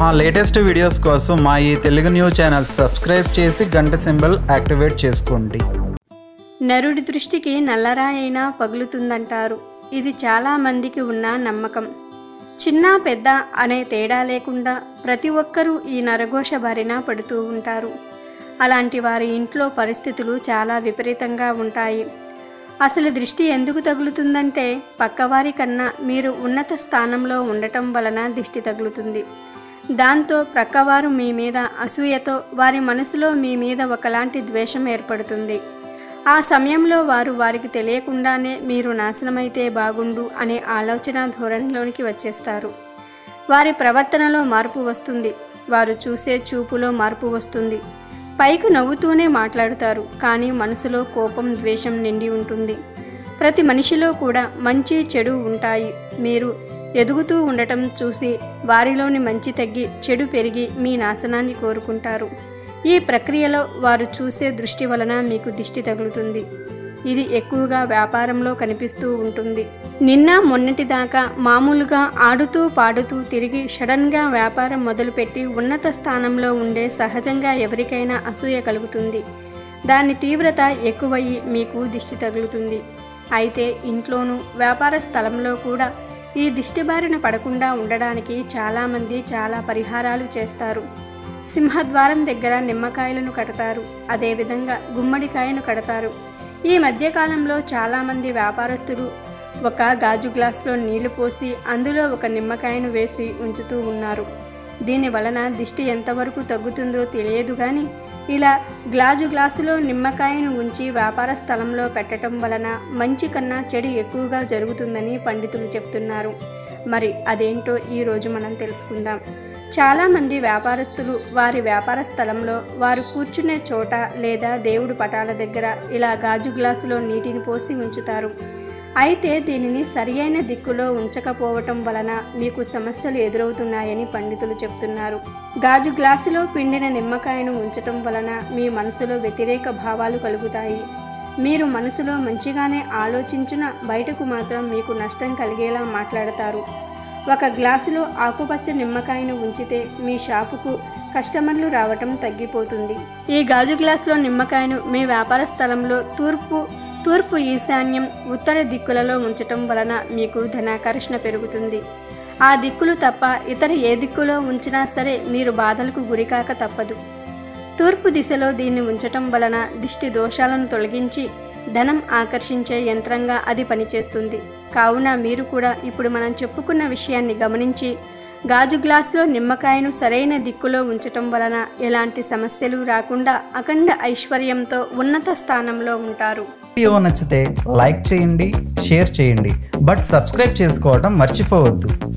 మా latest videos కోసం మా ఈ తెలుగు న్యూస్ ఛానల్ సబ్స్క్రైబ్ చేసి గంట సింబల్ యాక్టివేట్ చేసుకోండి నరుడి దృష్టికి నల్లరాయైనా పగులుతుందంటారు ఇది చాలా మందికి ఉన్న నమ్మకం చిన్న పెద్ద అనే తేడా లేకుండా ప్రతి ఒక్కరూ ఈ నరఘోష బారిన పడుతూ ఉంటారు అలాంటి వారి ఇంట్లో పరిస్థితులు చాలా విపరీతంగా ఉంటాయి అసలు దృష్టి ఎందుకు తగులుతుందంటే పక్కవారి కన్నా మీరు ఉన్నత స్థానంలో ఉండటం వలన దిష్టి తగులుతుంది దాంతో ప్రక్కవారు మీ మీద అసూయతో వారి మనసులో మీ మీద ఒకలాంటి ద్వేషం ఏర్పడుతుంది ఆ సమయంలో వారు వారికి తెలియకుండానే మీరు నాశనమైతే బాగుండు అనే ఆలోచన ధోరణిలోనికి వచ్చేస్తారు వారి ప్రవర్తనలో మార్పు వస్తుంది వారు చూసే చూపులో మార్పు వస్తుంది పైకి నవ్వుతూనే మాట్లాడుతారు కానీ మనసులో కోపం ద్వేషం నిండి ఉంటుంది ప్రతి మనిషిలో కూడా మంచి చెడు ఉంటాయి మీరు ఎదుగుతూ ఉండటం చూసి వారిలోని మంచి తగ్గి చెడు పెరిగి మీ నాశనాన్ని కోరుకుంటారు ఈ ప్రక్రియలో వారు చూసే దృష్టి వలన మీకు దిష్టి తగులుతుంది ఇది ఎక్కువగా వ్యాపారంలో కనిపిస్తూ ఉంటుంది నిన్న మొన్నటి దాకా మామూలుగా ఆడుతూ పాడుతూ తిరిగి సడన్గా వ్యాపారం మొదలుపెట్టి ఉన్నత స్థానంలో ఉండే సహజంగా ఎవరికైనా అసూయ కలుగుతుంది దాని తీవ్రత ఎక్కువయ్యి మీకు దిష్టి తగులుతుంది అయితే ఇంట్లోనూ వ్యాపార స్థలంలో కూడా ఈ దిష్టి బారిన పడకుండా ఉండడానికి చాలామంది చాలా పరిహారాలు చేస్తారు సింహద్వారం దగ్గర నిమ్మకాయలను కడతారు అదేవిధంగా గుమ్మడికాయను కడతారు ఈ మధ్యకాలంలో చాలామంది వ్యాపారస్తులు ఒక గాజు గ్లాసులో నీళ్లు పోసి అందులో ఒక నిమ్మకాయను వేసి ఉంచుతూ ఉన్నారు దీని వలన దిష్టి ఎంతవరకు తగ్గుతుందో తెలియదు కానీ ఇలా గ్లాజు గ్లాసులో నిమ్మకాయను ఉంచి వ్యాపార స్థలంలో పెట్టడం వలన మంచి కన్నా చెడు ఎక్కువగా జరుగుతుందని పండితులు చెప్తున్నారు మరి అదేంటో ఈరోజు మనం తెలుసుకుందాం చాలామంది వ్యాపారస్తులు వారి వ్యాపార స్థలంలో వారు కూర్చునే చోట లేదా దేవుడు పటాల దగ్గర ఇలా గాజు గ్లాసులో నీటిని పోసి ఉంచుతారు అయితే దీనిని సరియైన దిక్కులో ఉంచకపోవటం వలన మీకు సమస్యలు ఎదురవుతున్నాయని పండితులు చెప్తున్నారు గాజు గ్లాసులో పిండిన నిమ్మకాయను ఉంచటం వలన మీ మనసులో వ్యతిరేక భావాలు కలుగుతాయి మీరు మనసులో మంచిగానే ఆలోచించిన బయటకు మాత్రం మీకు నష్టం కలిగేలా మాట్లాడతారు ఒక గ్లాసులో ఆకుపచ్చ నిమ్మకాయను ఉంచితే మీ షాపుకు కస్టమర్లు రావటం తగ్గిపోతుంది ఈ గాజు గ్లాసులో నిమ్మకాయను మీ వ్యాపార స్థలంలో తూర్పు తూర్పు ఈశాన్యం ఉత్తర దిక్కులలో ఉంచటం వలన మీకు ధనాకర్షణ పెరుగుతుంది ఆ దిక్కులు తప్ప ఇతర ఏ దిక్కులో ఉంచినా సరే మీరు బాధలకు గురికాక తప్పదు తూర్పు దిశలో దీన్ని ఉంచటం వలన దిష్టి దోషాలను తొలగించి ధనం ఆకర్షించే యంత్రంగా అది పనిచేస్తుంది కావున మీరు కూడా ఇప్పుడు మనం చెప్పుకున్న విషయాన్ని గమనించి గాజు గ్లాసులో నిమ్మకాయను సరైన దిక్కులో ఉంచటం వలన ఎలాంటి సమస్యలు రాకుండా అఖండ ఐశ్వర్యంతో ఉన్నత స్థానంలో ఉంటారు వీడియో నచ్చితే లైక్ చేయండి షేర్ చేయండి బట్ సబ్స్క్రైబ్ చేసుకోవడం మర్చిపోవద్దు